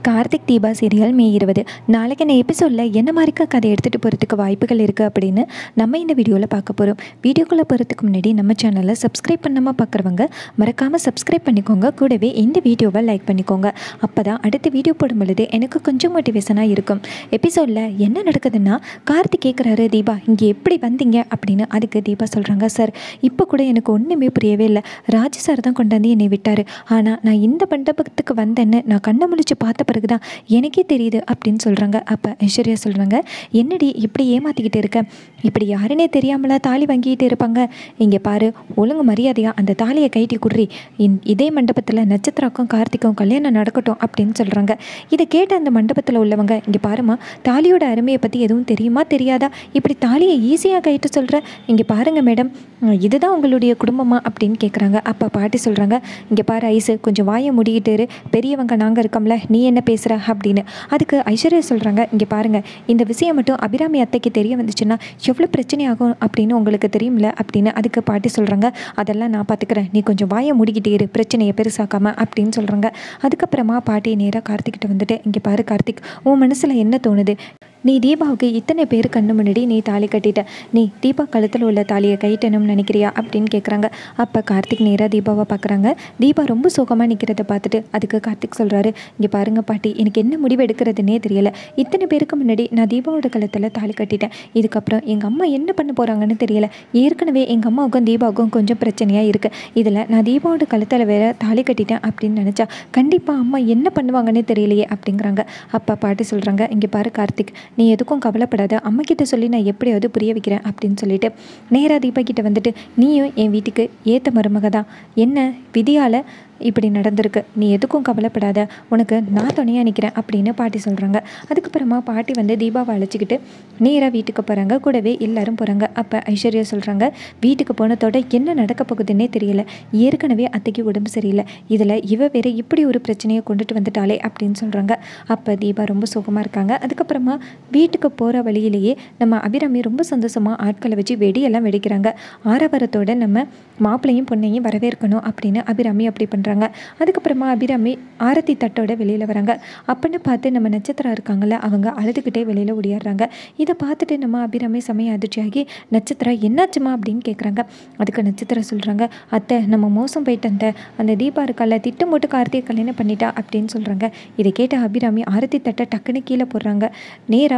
Karthik Deepa serial மே இருபது நாளைக்கு இந்த எபிசோடில் என்ன மாதிரிக்க கதை எடுத்துகிட்டு போகிறதுக்கு வாய்ப்புகள் இருக்குது அப்படின்னு நம்ம இந்த வீடியோவில் பார்க்க போகிறோம் வீடியோக்குள்ளே போகிறதுக்கு முன்னாடி நம்ம சேனலை சப்ஸ்கிரைப் பண்ணாமல் பார்க்குறவங்க மறக்காமல் சப்ஸ்கிரைப் பண்ணிக்கோங்க கூடவே இந்த வீடியோவை லைக் பண்ணிக்கோங்க அப்போ தான் அடுத்த வீடியோ போடும் பொழுது எனக்கு கொஞ்சம் மோட்டிவேஷனாக இருக்கும் எபிசோடில் என்ன நடக்குதுன்னா கார்த்திக் கேட்குறாரு தீபா இங்கே எப்படி வந்தீங்க அப்படின்னு அதுக்கு தீபா சொல்கிறாங்க சார் இப்போ கூட எனக்கு ஒன்றுமே புரியவே இல்லை ராஜு சார் தான் கொண்டாந்து என்னை விட்டார் ஆனால் நான் இந்த மண்டபத்துக்கு வந்தேன்னு நான் கண்ணை முழிச்சு பார்த்த பிறகு தான் எனக்கே தெரியுது அப்படின்னு சொல்கிறாங்க அப்போ ஐஸ்வர்யா சொல்கிறாங்க என்னடி இப்படி ஏமாற்றிக்கிட்டு இருக்க இப்படி யாருன்னே தெரியாமலா தாலி வாங்கிட்டு இருப்பாங்க இங்கே பாரு ஒழுங்கு மரியாதையாக அந்த தாலியை கைட்டி குடுறி இந் இதே மண்டபத்தில் நட்சத்திராக்கும் கார்த்திக்கும் கல்யாணம் நடக்கட்டும் அப்படின்னு சொல்கிறாங்க இதை கேட்ட அந்த மண்டபத்தில் உள்ளவங்க இங்கே பாருமா தாலியோட அருமையை பற்றி எதுவும் தெரியுமா தெரியாதா இப்படி தாலியை ஈஸியாக கைட்டு சொல்கிற இங்கே பாருங்க மேடம் இதுதான் உங்களுடைய குடும்பமா அப்படின்னு கேட்குறாங்க அப்போ பாட்டி சொல்கிறாங்க இங்கே பாரு ஐஸு கொஞ்சம் வாயை முடிக்கிட்டு இரு. பெரியவங்க நாங்கள் இருக்கோம்ல நீ என்ன பேசுகிற அப்படின்னு அதுக்கு ஐஸ்வர்யா சொல்கிறாங்க இங்கே பாருங்கள் இந்த விஷயம் மட்டும் அபிராமி அத்தைக்கு தெரிய வந்துச்சுன்னா எவ்வளோ பிரச்சனை ஆகும் அப்படின்னு உங்களுக்கு தெரியும்ல அப்படின்னு அதுக்கு பாட்டி சொல்கிறாங்க அதெல்லாம் நான் பார்த்துக்கிறேன் நீ கொஞ்சம் வாயை முடிக்கிட்டே இரு பிரச்சனையை பெருசாக்காம அப்படின்னு சொல்கிறாங்க அதுக்கப்புறமா பாட்டி நேராக கார்த்திக்கிட்ட வந்துட்டு இங்கே பாரு கார்த்திக் உன் மனசில் என்ன தோணுது நீ தீபாவுக்கு இத்தனை பேர் கண்ணு முன்னாடி நீ தாலி கட்டிட்ட நீ தீபா கழுத்தில் உள்ள தாலியை கைட்டணும்னு நினைக்கிறியா அப்படின்னு கேட்குறாங்க அப்போ கார்த்திக் நேராக தீபாவை பார்க்குறாங்க தீபா ரொம்ப சோகமாக நிற்கிறத பார்த்துட்டு அதுக்கு கார்த்திக் சொல்கிறாரு இங்கே பாருங்க பாட்டி எனக்கு என்ன முடிவு எடுக்கிறதுனே தெரியல இத்தனை பேருக்கு முன்னாடி நான் தீபாவோட கழுத்தில் தாலி கட்டிட்டேன் இதுக்கப்புறம் எங்கள் அம்மா என்ன பண்ண போகிறாங்கன்னு தெரியல ஏற்கனவே எங்கள் அம்மாவுக்கும் தீபாவுக்கும் கொஞ்சம் பிரச்சனையாக இருக்குது இதில் நான் தீபாவோட கழுத்தில் வேற தாலி கட்டிட்டேன் அப்படின்னு நினச்சா கண்டிப்பாக அம்மா என்ன பண்ணுவாங்கன்னே தெரியலையே அப்படிங்கிறாங்க அப்பா பாட்டி சொல்கிறாங்க இங்கே பாரு கார்த்திக் நீ எதுக்கும் கவலைப்படாத அம்மா கிட்ட சொல்லி நான் எப்படியாவது புரிய வைக்கிறேன் அப்படின்னு சொல்லிட்டு நேராக தீபா கிட்ட வந்துட்டு நீயும் என் வீட்டுக்கு ஏற்ற மருமக தான் என்ன விதியால் இப்படி நடந்திருக்கு நீ எதுக்கும் கவலைப்படாத உனக்கு நான் துணையாக நிற்கிறேன் அப்படின்னு பாட்டி சொல்கிறாங்க அதுக்கப்புறமா பாட்டி வந்து தீபாவை அழைச்சிக்கிட்டு நேராக வீட்டுக்கு போகிறாங்க கூடவே எல்லாரும் போகிறாங்க அப்போ ஐஸ்வர்யா சொல்கிறாங்க வீட்டுக்கு போனதோட என்ன நடக்க போகுதுன்னே தெரியல ஏற்கனவே அத்தைக்கு உடம்பு சரியில்லை இதில் இவ வேற இப்படி ஒரு பிரச்சனையை கொண்டுட்டு வந்துட்டாளே அப்படின்னு சொல்கிறாங்க அப்போ தீபா ரொம்ப சுகமாக இருக்காங்க அதுக்கப்புறமா வீட்டுக்கு போகிற வழியிலேயே நம்ம அபிராமி ரொம்ப சந்தோஷமாக ஆட்களை வச்சு வெடியெல்லாம் வெடிக்கிறாங்க ஆரவாரத்தோட நம்ம மாப்பிள்ளையும் பொண்ணையும் வரவேற்கணும் அப்படின்னு அபிராமி அப்படி பண்ணுறாங்க அதுக்கப்புறமா அபிராமி ஆரத்தி தட்டோட வெளியில் வராங்க அப்பன்னு பார்த்து நம்ம நட்சத்திரம் இருக்காங்கல்ல அவங்க அழுதுகிட்டே வெளியில் ஓடியாடுறாங்க இதை பார்த்துட்டு நம்ம அபிராமி சமய அதிர்ச்சியாகி நட்சத்திரம் என்னாச்சுமா அப்படின்னு கேட்குறாங்க அதுக்கு நட்சத்திரம் சொல்கிறாங்க அத்தை நம்ம மோசம் போயிட்டு அந்த அந்த தீபா இருக்கால திட்டம் போட்டு கார்த்திகை கல்யாணம் பண்ணிட்டா அப்படின்னு சொல்கிறாங்க இதை கேட்ட அபிராமி ஆரத்தி தட்டை டக்குன்னு கீழே போடுறாங்க நேராக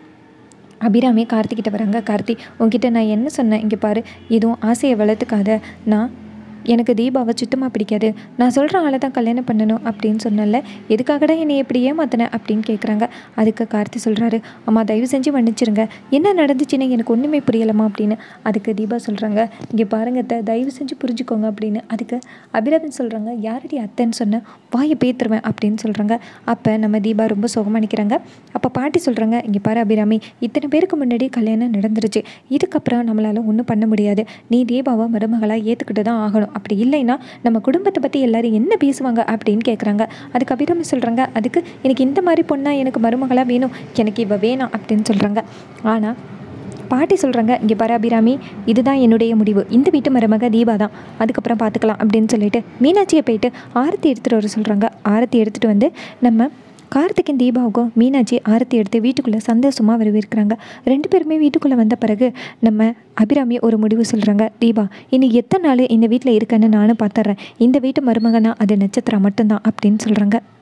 அபிராமி கார்த்திக்கிட்ட வராங்க கார்த்தி உங்ககிட்ட நான் என்ன சொன்னேன் இங்கே பாரு எதுவும் ஆசையை வளர்த்துக்காத நான் எனக்கு தீபாவை சுத்தமாக பிடிக்காது நான் சொல்கிற ஆளை தான் கல்யாணம் பண்ணணும் அப்படின்னு சொன்னல எதுக்காகடா என்னை எப்படி ஏமாத்தின அப்படின்னு கேட்குறாங்க அதுக்கு கார்த்தி சொல்கிறாரு அம்மா தயவு செஞ்சு மன்னிச்சிருங்க என்ன நடந்துச்சுன்னு எனக்கு ஒன்றுமே புரியலம்மா அப்படின்னு அதுக்கு தீபா சொல்கிறாங்க இங்கே பாருங்க அத்தை தயவு செஞ்சு புரிஞ்சுக்கோங்க அப்படின்னு அதுக்கு அபிராமி சொல்கிறாங்க யாரடி அத்தைன்னு சொன்னேன் வாயை பேத்துருவேன் அப்படின்னு சொல்கிறாங்க அப்போ நம்ம தீபா ரொம்ப சுகமாக நிற்கிறாங்க அப்போ பாட்டி சொல்கிறாங்க இங்கே பாரு அபிராமி இத்தனை பேருக்கு முன்னாடி கல்யாணம் நடந்துருச்சு இதுக்கப்புறம் நம்மளால் ஒன்றும் பண்ண முடியாது நீ தீபாவை மருமகளாக ஏற்றுக்கிட்டு தான் ஆகணும் அப்படி இல்லைன்னா நம்ம குடும்பத்தை பற்றி எல்லாரும் என்ன பேசுவாங்க அப்படின்னு கேட்குறாங்க அதுக்கு அபிராமி சொல்கிறாங்க அதுக்கு எனக்கு இந்த மாதிரி பொண்ணா எனக்கு மருமகளாக வேணும் எனக்கு இவ வேணாம் அப்படின்னு சொல்கிறாங்க ஆனால் பாட்டி சொல்கிறாங்க இங்கே பாரு அபிராமி இதுதான் என்னுடைய முடிவு இந்த வீட்டு மருமக தீபா தான் அதுக்கப்புறம் பார்த்துக்கலாம் அப்படின்னு சொல்லிட்டு மீனாட்சியை போயிட்டு ஆரத்தி எடுத்துகிட்டு வர சொல்கிறாங்க ஆரத்தி எடுத்துகிட்டு வந்து நம்ம கார்த்திகன் தீபாவுக்கும் மீனாட்சி ஆரத்தி எடுத்து வீட்டுக்குள்ளே சந்தோஷமாக வரவேற்கிறாங்க ரெண்டு பேருமே வீட்டுக்குள்ளே வந்த பிறகு நம்ம அபிராமி ஒரு முடிவு சொல்கிறாங்க தீபா இனி எத்தனை நாள் இந்த வீட்டில் இருக்கேன்னு நானும் பார்த்துட்றேன் இந்த வீட்டு மருமகனா அது நட்சத்திரம் மட்டும்தான் அப்படின்னு சொல்கிறாங்க